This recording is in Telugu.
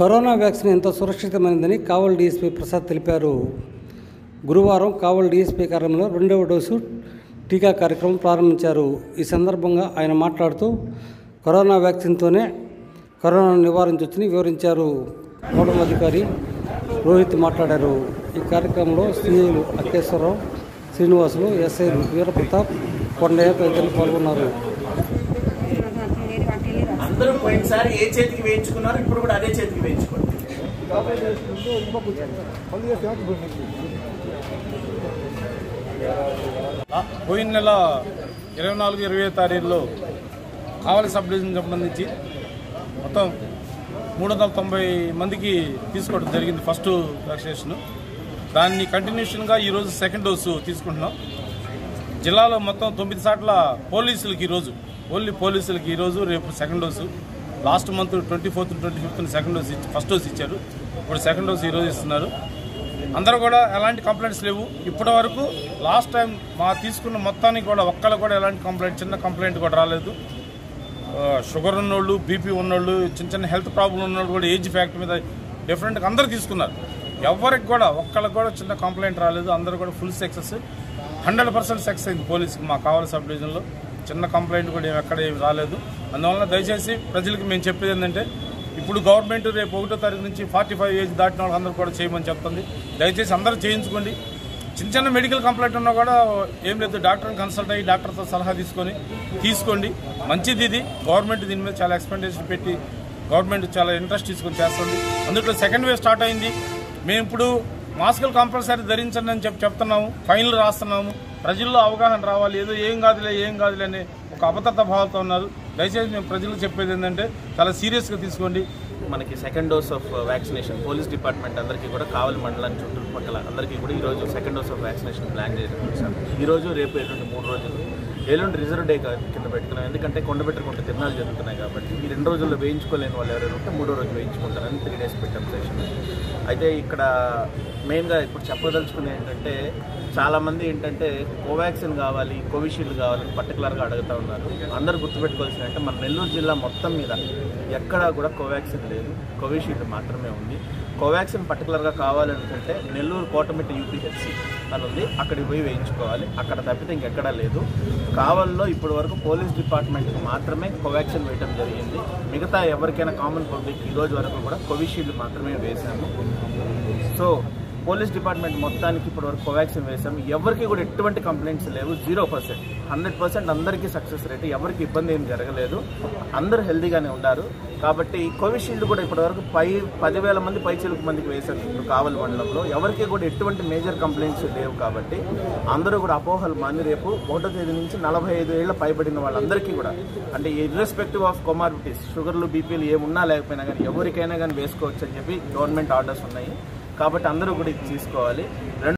కరోనా వ్యాక్సిన్ ఎంతో సురక్షితమైనదని కావల్ డీఎస్పీ ప్రసాద్ తెలిపారు గురువారం కావల్ డీఎస్పీ కార్యాలయంలో రెండవ డోసు టీకా కార్యక్రమం ప్రారంభించారు ఈ సందర్భంగా ఆయన మాట్లాడుతూ కరోనా వ్యాక్సిన్తోనే కరోనాను నివారించవచ్చని వివరించారు నోడల్ అధికారి రోహిత్ మాట్లాడారు ఈ కార్యక్రమంలో సీఐలు అఖిలేశ్వరరావు శ్రీనివాసులు ఎస్ఐలు వీరప్రతాప్ కొండయ్య తదితరులు పాల్గొన్నారు అందరూ పోయినసారి ఏ చేతికి వేయించుకున్నారు ఇప్పుడు కూడా అదే చేతికి వేయించుకోండి పోయిన నెల ఇరవై నాలుగు ఇరవై తారీఖులో కావలి సబ్ డివిజన్ సంబంధించి మొత్తం మూడు వందల తొంభై మందికి తీసుకోవడం జరిగింది ఫస్ట్ వ్యాక్సినేషన్ దాన్ని కంటిన్యూషన్గా ఈరోజు సెకండ్ డోసు తీసుకుంటున్నాం జిల్లాలో మొత్తం తొమ్మిది సార్ల పోలీసులకి ఈరోజు ఓన్లీ పోలీసులకి ఈరోజు రేపు second dose last month twenty fourth twenty fifth second dose ఇచ్చి ఫస్ట్ డోస్ ఇచ్చారు ఇప్పుడు సెకండ్ డోస్ ఈరోజు ఇస్తున్నారు అందరూ కూడా ఎలాంటి కంప్లైంట్స్ లేవు ఇప్పటి వరకు లాస్ట్ టైం మా తీసుకున్న మొత్తానికి కూడా ఒక్కళ్ళు కూడా ఎలాంటి కంప్లైంట్ చిన్న కంప్లైంట్ కూడా రాలేదు ఆ, షుగర్ ఉన్నోళ్ళు బీపీ ఉన్నోళ్ళు చిన్న చిన్న హెల్త్ ప్రాబ్లం ఉన్నోళ్ళు కూడా ఏజ్ ఫ్యాక్ట్ మీద డిఫరెంట్గా అందరూ తీసుకున్నారు ఎవరికి కూడా ఒక్కళ్ళకి కూడా చిన్న కంప్లైంట్ రాలేదు అందరూ కూడా full success hundred percent success అయింది పోలీస్కి మా కావాలి సబ్ డివిజన్లో చిన్న కంప్లైంట్ కూడా ఏమి ఎక్కడ ఏమి రాలేదు అందువలన దయచేసి ప్రజలకి మేము చెప్పేది ఏంటంటే ఇప్పుడు గవర్నమెంట్ రేపు ఒకటో తారీఖు నుంచి ఫార్టీ ఫైవ్ ఏజ్ దాటిన వాళ్ళందరూ కూడా చేయమని చెప్తుంది దయచేసి అందరూ చేయించుకోండి చిన్న చిన్న మెడికల్ కంప్లైంట్ ఉన్నా కూడా ఏం లేదు డాక్టర్ని కన్సల్ట్ అయ్యి డాక్టర్తో సలహా తీసుకొని తీసుకోండి మంచిది ఇది గవర్నమెంట్ దీని మీద చాలా ఎక్స్పెండిచర్ పెట్టి గవర్నమెంట్ చాలా ఇంట్రెస్ట్ తీసుకొని చేస్తుంది అందులో సెకండ్ వేవ్ స్టార్ట్ అయింది మేము ఇప్పుడు మాస్కులు కంపల్సరీ ధరించండి అని చెప్పి చెప్తున్నాము ఫైన్లు రాస్తున్నాము ప్రజల్లో అవగాహన రావాలి ఏదో ఏం కాదులే ఏం కాదులే అని ఒక అభద్రత భావాలతో ఉన్నారు దయచేసి మేము ప్రజలకు చెప్పేది ఏంటంటే చాలా సీరియస్గా తీసుకోండి మనకి second dose of vaccination police department అందరికీ కూడా కావలి మండలం చుట్టుపక్కల అందరికీ కూడా ఈరోజు second dose of vaccination plan చేశారు ఈరోజు రేపు ఎల్లుండి మూడు రోజులు ఎల్లుండి రిజర్వ్ డే కింద పెట్టుకున్నాం ఎందుకంటే కొండబెట్టుకుంటే తిరణాలు జరుగుతున్నాయి కాబట్టి ఈ రెండు రోజుల్లో వేయించుకోలేని వాళ్ళు ఎవరైనా ఉంటే మూడో రోజు వేయించుకుంటారని త్రీ డేస్ పెట్టాం సెషన్ అయితే ఇక్కడ మెయిన్గా ఇప్పుడు చెప్పదలుచుకునేది ఏంటంటే చాలామంది ఏంటంటే కోవాక్సిన్ కావాలి కోవిషీల్డ్ కావాలని పర్టికులర్గా అడుగుతూ ఉన్నారు అందరూ గుర్తుపెట్టుకోవాల్సింది అంటే మన నెల్లూరు జిల్లా మొత్తం మీద ఎక్కడా కూడా కోవాక్సిన్ లేదు కోవిషీల్డ్ మాత్రమే ఉంది కోవాక్సిన్ పర్టికులర్గా కావాలనుకుంటే నెల్లూరు కోటమిట్టి యూపీహెచ్సి అని ఉంది అక్కడికి పోయి వేయించుకోవాలి అక్కడ తప్పితే ఇంకెక్కడా లేదు కావల్లో ఇప్పటి వరకు పోలీస్ డిపార్ట్మెంట్కి మాత్రమే కోవాక్సిన్ వేయడం జరిగింది మిగతా ఎవరికైనా కామన్ పబ్లిక్ ఈ రోజు వరకు కూడా కోవిషీల్డ్ మాత్రమే వేశాము సో పోలీస్ డిపార్ట్మెంట్ మొత్తానికి ఇప్పటి వరకు కోవాక్సిన్ వేసాము ఎవరికి కూడా ఎటువంటి కంప్లైంట్స్ లేవు జీరో పర్సెంట్ హండ్రెడ్ పర్సెంట్ అందరికీ సక్సెస్ రేట్ ఎవరికి ఇబ్బంది ఏం జరగలేదు అందరూ హెల్దీగానే ఉన్నారు కాబట్టి కోవిషీల్డ్ కూడా ఇప్పటి వరకు పై పదివేల మంది పైచిలుకు మందికి వేశారు ఇప్పుడు కావలి మండలంలో ఎవరికి కూడా ఎటువంటి మేజర్ కంప్లైంట్స్ లేవు కాబట్టి అందరూ కూడా అపోహలు మాని రేపు ఒకటో తేదీ నుంచి నలభై ఐదు ఏళ్ల పైబడిన వాళ్ళందరికీ కూడా అంటే ఇర్రెస్పెక్టివ్ ఆఫ్ కొమార్బిటీస్ షుగర్లు బీపీలు ఏమున్నా లేకపోయినా కానీ ఎవరికైనా కానీ వేసుకోవచ్చు అని చెప్పి గవర్నమెంట్ ఆర్డర్స్ ఉన్నాయి కాబట్టి అందరూ కూడా ఇది తీసుకోవాలి రెండు